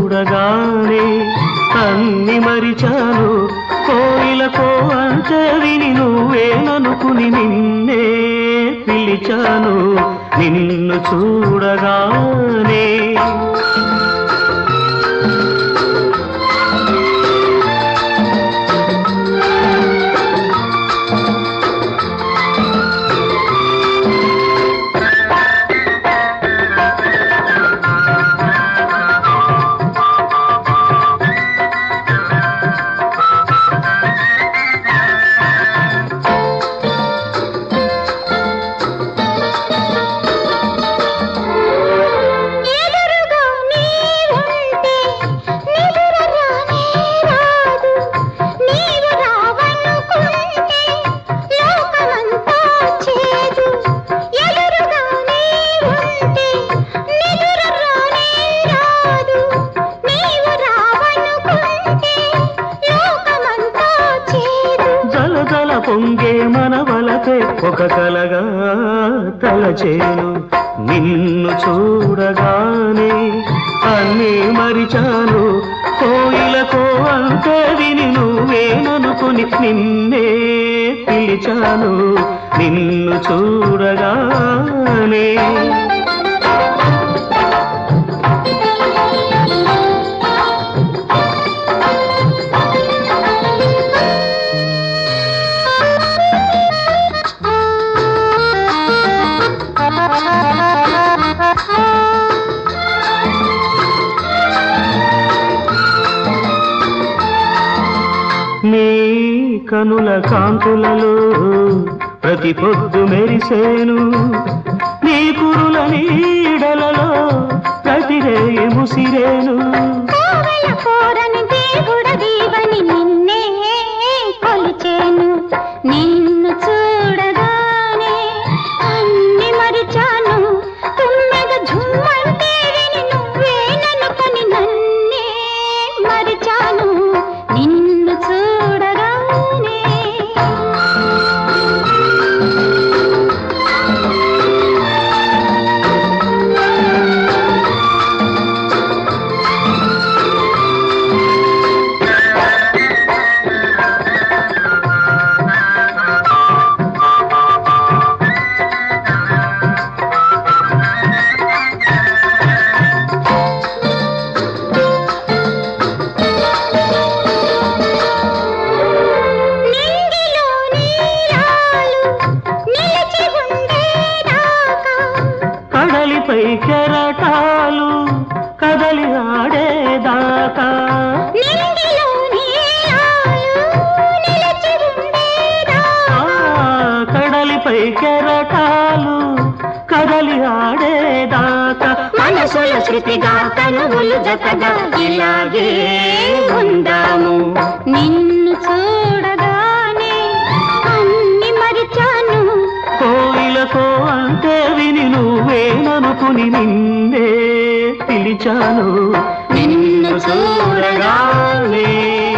చూడగానే అన్ని మరిచాను కోయిలకో అంటే విని నువ్వేననుకుని నిన్నే పిలిచాను నిన్ను చూడగానే ఎదురుగా నీ ఉంటే నిదురరానే రాదు నీవు రావనుకుంటే లోకమంతా చేదు ఎదురుగా నీ ఉంటే నిదురరానే రాదు నీవు రావనుకుంటే లోకమంతా చేదు జల జల పొంగే మన వలపే ఒక కలగా తలచేను నిన్ను చూడగానే అన్నీ మరిచాను కోయిలకో అంటే విని నువ్వేననుకుని నిన్నే పిలిచాను నిన్ను చూడగానే నీ కనుల కాంతులలో ప్రతి పొద్దు మెరిసేను నీ కురుల నీడలలో ప్రతిరేయి ముసిరేను కోవెల కోరని దేవుడ దీవని నిన్నే కొలిచేను నిన్ను చూడగానే అన్ని మరిచాను తుమ్మెద ఝుమ్మంటే విని నువ్వేననుకొని నన్నే మరిచాను నిన్ను చూడగానే నింగిలో నీరాలు నిలిచి ఉండేదాకా కడలిపై కెరటాలు కదలి ఆడేదాకా నింగిలో నీరాలు నిలిచి ఉండేదాకా ఆ, కడలిపై కెరటాలు కదలి ఆడేదాకా మనసుల శృతిగా తనువులు జతగా ఇలాగే ఉందాము నిన్ను చూడగానే అన్ని మరిచాను కోయిలకో అంటే విని నువ్వేననుకుని నిన్నే పిలిచాను నిన్ను చూడగానే